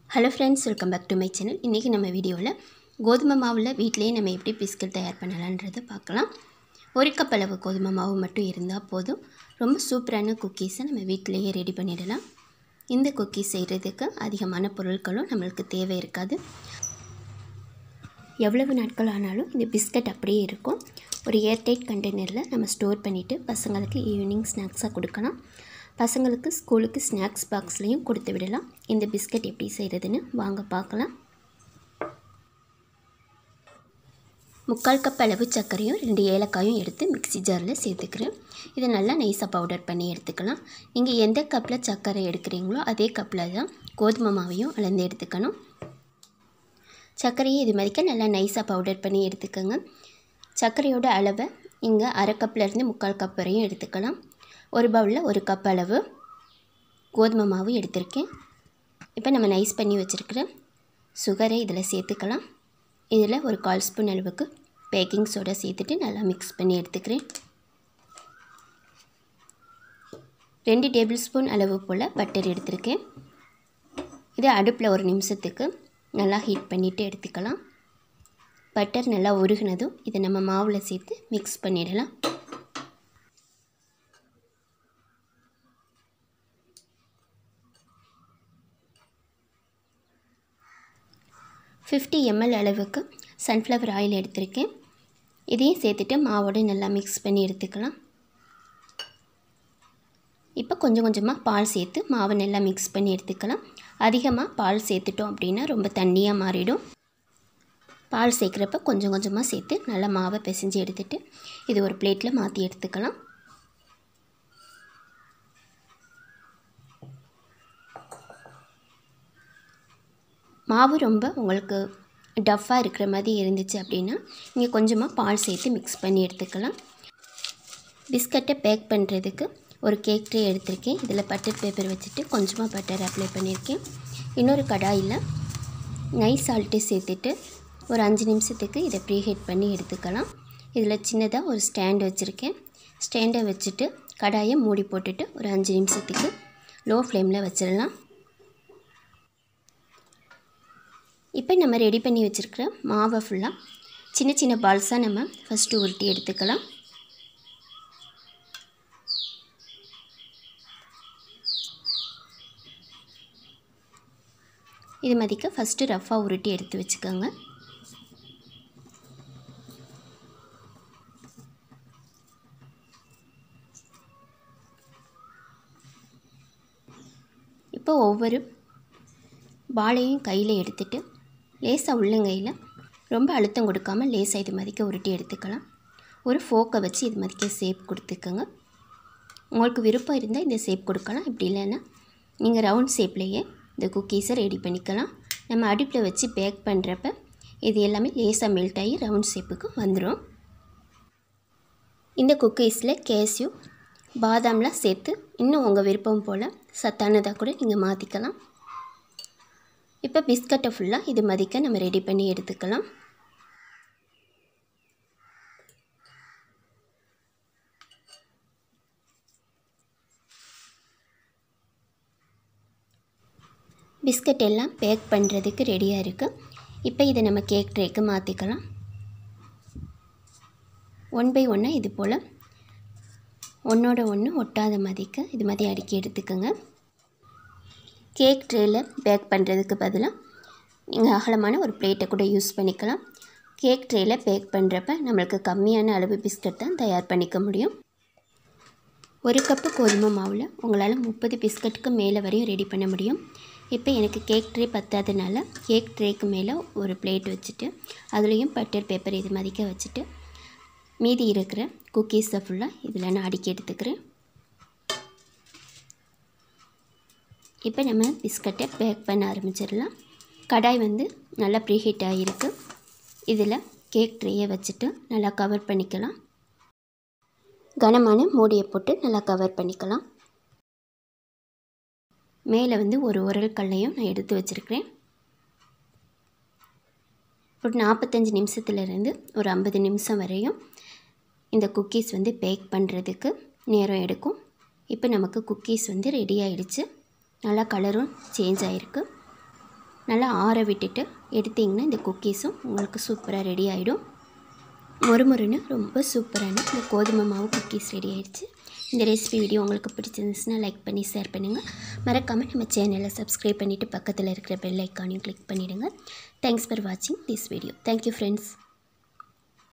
hello friends welcome back to my channel இன்றைக்கி நம்ம வீடியோவில் கோதுமை மாவில் வீட்டிலேயே நம்ம எப்படி பிஸ்கட் தயார் பண்ணலான்றதை பார்க்கலாம் ஒரு கப் அளவு கோதுமை மாவு மட்டும் இருந்தால் போதும் ரொம்ப சூப்பரான குக்கீஸை நம்ம வீட்டிலேயே ரெடி பண்ணிடலாம் இந்த குக்கீஸ் செய்கிறதுக்கு அதிகமான பொருட்களும் நம்மளுக்கு தேவை இருக்காது எவ்வளவு நாட்கள் ஆனாலும் இந்த பிஸ்கட் அப்படியே இருக்கும் ஒரு ஏர்டைட் கண்டெய்னரில் நம்ம ஸ்டோர் பண்ணிவிட்டு பசங்களுக்கு ஈவினிங் ஸ்நாக்ஸாக கொடுக்கலாம் பசங்களுக்கு ஸ்கூலுக்கு ஸ்நாக்ஸ் பாக்ஸ்லேயும் கொடுத்து விடலாம் இந்த பிஸ்கட் எப்படி செய்கிறதுன்னு வாங்க பார்க்கலாம் முக்கால் கப் அளவு சர்க்கரையும் ரெண்டு ஏலக்காயும் எடுத்து மிக்ஸி ஜாரில் சேர்த்துக்கிறேன் இதை நல்லா நைஸாக பவுடர் பண்ணி எடுத்துக்கலாம் நீங்கள் எந்த கப்பில் சர்க்கரை எடுக்கிறீங்களோ அதே கப்பில் தான் கோதுமை மாவையும் அளந்து எடுத்துக்கணும் சர்க்கரையை இது மாதிரிக்க நல்லா நைஸாக பவுடர் பண்ணி எடுத்துக்கோங்க சர்க்கரையோட அளவை இங்கே அரை கப்லேருந்து முக்கால் கப் வரையும் எடுத்துக்கலாம் ஒரு பவுலில் ஒரு கப் அளவு கோதுமை மாவு எடுத்திருக்கேன் இப்போ நம்ம நைஸ் பண்ணி வச்சுருக்கிற சுகரை இதில் சேர்த்துக்கலாம் இதில் ஒரு கால் ஸ்பூன் அளவுக்கு பேக்கிங் சோடா சேர்த்துட்டு நல்லா மிக்ஸ் பண்ணி எடுத்துக்கிறேன் ரெண்டு டேபிள் ஸ்பூன் அளவு போல் பட்டர் எடுத்திருக்கேன் இதை அடுப்பில் ஒரு நிமிஷத்துக்கு நல்லா ஹீட் பண்ணிவிட்டு எடுத்துக்கலாம் பட்டர் நல்லா உருகினதும் இதை நம்ம மாவில் சேர்த்து மிக்ஸ் பண்ணிடலாம் ஃபிஃப்டி எம்எல் அளவுக்கு சன்ஃப்ளவர் ஆயில் எடுத்திருக்கேன் இதையும் சேர்த்துட்டு மாவோடு நல்லா மிக்ஸ் பண்ணி எடுத்துக்கலாம் இப்போ கொஞ்சம் கொஞ்சமாக பால் சேர்த்து மாவை நல்லா மிக்ஸ் பண்ணி எடுத்துக்கலாம் அதிகமாக பால் சேர்த்துட்டோம் அப்படின்னா ரொம்ப தண்ணியாக மாறிடும் பால் சேர்க்குறப்ப கொஞ்சம் கொஞ்சமாக சேர்த்து நல்லா மாவை பிசைஞ்சு எடுத்துகிட்டு இது ஒரு பிளேட்டில் மாற்றி எடுத்துக்கலாம் மாவு ரொம்ப உங்களுக்கு டஃப்பாக இருக்கிற மாதிரி இருந்துச்சு அப்படின்னா நீங்கள் கொஞ்சமாக பால் சேர்த்து மிக்ஸ் பண்ணி எடுத்துக்கலாம் பிஸ்கட்டை பேக் பண்ணுறதுக்கு ஒரு கேக் ட்ரே எடுத்திருக்கேன் இதில் பட்டர் பேப்பர் வச்சுட்டு கொஞ்சமாக பட்டர் அப்ளை பண்ணியிருக்கேன் இன்னொரு கடாயில் நைஸ் சால்ட்டு சேர்த்துட்டு ஒரு அஞ்சு நிமிஷத்துக்கு இதை ப்ரீஹீட் பண்ணி எடுத்துக்கலாம் இதில் சின்னதாக ஒரு ஸ்டாண்ட் வச்சுருக்கேன் ஸ்டாண்டை வச்சுட்டு கடாயை மூடி போட்டுட்டு ஒரு அஞ்சு நிமிஷத்துக்கு லோ ஃப்ளேமில் வச்சிடலாம் இப்போ நம்ம ரெடி பண்ணி வச்சுருக்கிற மாவை ஃபுல்லாக சின்ன சின்ன பால்ஸாக நம்ம ஃபஸ்ட்டு உருட்டி எடுத்துக்கலாம் இது மதிக்க ஃபஸ்ட்டு ரஃப்பாக உருட்டி எடுத்து வச்சுக்கோங்க இப்போ ஒவ்வொரு பாலையும் கையில் எடுத்துட்டு லேசாக உள்ளங்கையில் ரொம்ப அழுத்தம் கொடுக்காமல் லேசாக இது மதிக்க உருட்டி எடுத்துக்கலாம் ஒரு ஃபோக்கை வச்சு இது மதிக்க சேப் கொடுத்துக்கோங்க உங்களுக்கு விருப்பம் இருந்தால் இந்த சேப் கொடுக்கலாம் இப்படி இல்லைன்னா நீங்கள் ரவுண்ட் ஷேப்லேயே இந்த குக்கீஸை ரெடி பண்ணிக்கலாம் நம்ம அடுப்பில் வச்சு பேக் பண்ணுறப்ப இது எல்லாமே லேசாக மெல்ட் ஆகி ரவுண்ட் ஷேப்புக்கு வந்துடும் இந்த குக்கீஸில் கேஷ்யூ பாதாம்லாம் சேர்த்து இன்னும் உங்கள் விருப்பம் போல் சத்தானதாக கூட நீங்கள் மாற்றிக்கலாம் இப்போ பிஸ்கட்டை ஃபுல்லாக இது மதிக்க நம்ம ரெடி பண்ணி எடுத்துக்கலாம் பிஸ்கட் எல்லாம் பேக் பண்ணுறதுக்கு ரெடியாக இருக்குது இப்போ இதை நம்ம கேக் ட்ரேக்கு மாற்றிக்கலாம் ஒன் பை ஒன்னாக இது போல் ஒன்றோட ஒன்று ஒட்டாத மாதிரிக்கு இது மாதிரி அடுக்கி எடுத்துக்கோங்க கேக் ட்ரேயில் பேக் பண்ணுறதுக்கு பதிலாக நீங்கள் அகலமான ஒரு பிளேட்டை கூட யூஸ் பண்ணிக்கலாம் கேக் ட்ரேயில் பேக் பண்ணுறப்ப நம்மளுக்கு கம்மியான அளவு பிஸ்கட் தான் தயார் பண்ணிக்க முடியும் ஒரு கப்பு கோதுமை மாவில் உங்களால் முப்பது பிஸ்கட்டுக்கு மேலே வரையும் ரெடி பண்ண முடியும் இப்போ எனக்கு கேக் ட்ரே பத்தாதனால கேக் ட்ரேக்கு மேலே ஒரு பிளேட் வச்சுட்டு அதுலேயும் பட்டர் பேப்பர் இது மதிக்க வச்சுட்டு மீதி இருக்கிற குக்கீஸை ஃபுல்லாக இதில் நான் அடுக்கி எடுத்துக்கிறேன் இப்போ நம்ம பிஸ்கட்டை பேக் பண்ண ஆரம்பிச்சிடலாம் கடாய் வந்து நல்லா ப்ரீஹீட் ஆகிருக்கு இதில் கேக் ட்ரேயை வச்சுட்டு நல்லா கவர் பண்ணிக்கலாம் கனமான மூடியை போட்டு நல்லா கவர் பண்ணிக்கலாம் மேலே வந்து ஒரு உரல் கல்லையும் நான் எடுத்து வச்சுருக்கிறேன் ஒரு நாற்பத்தஞ்சு நிமிஷத்துலேருந்து ஒரு ஐம்பது நிமிஷம் வரையும் இந்த குக்கீஸ் வந்து பேக் பண்ணுறதுக்கு நேரம் எடுக்கும் இப்போ நமக்கு குக்கீஸ் வந்து ரெடி ஆகிடுச்சு நல்லா கலரும் சேஞ்ச் ஆகிருக்கு நல்லா ஆற விட்டுட்டு எடுத்திங்கன்னா இந்த குக்கீஸும் உங்களுக்கு சூப்பராக ரெடி ஆகிடும் மொறுமொறுன்னு ரொம்ப சூப்பரான இந்த கோதுமை மாவு குக்கீஸ் ரெடி ஆயிடுச்சு இந்த ரெசிபி வீடியோ உங்களுக்கு பிடிச்சிருந்துச்சுன்னா லைக் பண்ணி ஷேர் பண்ணுங்கள் மறக்காமல் நம்ம சேனலை சப்ஸ்கிரைப் பண்ணிவிட்டு பக்கத்தில் இருக்கிற பெல் ஐக்கானையும் கிளிக் பண்ணிவிடுங்க தேங்க்ஸ் ஃபார் வாட்சிங் திஸ் வீடியோ தேங்க்யூ ஃப்ரெண்ட்ஸ்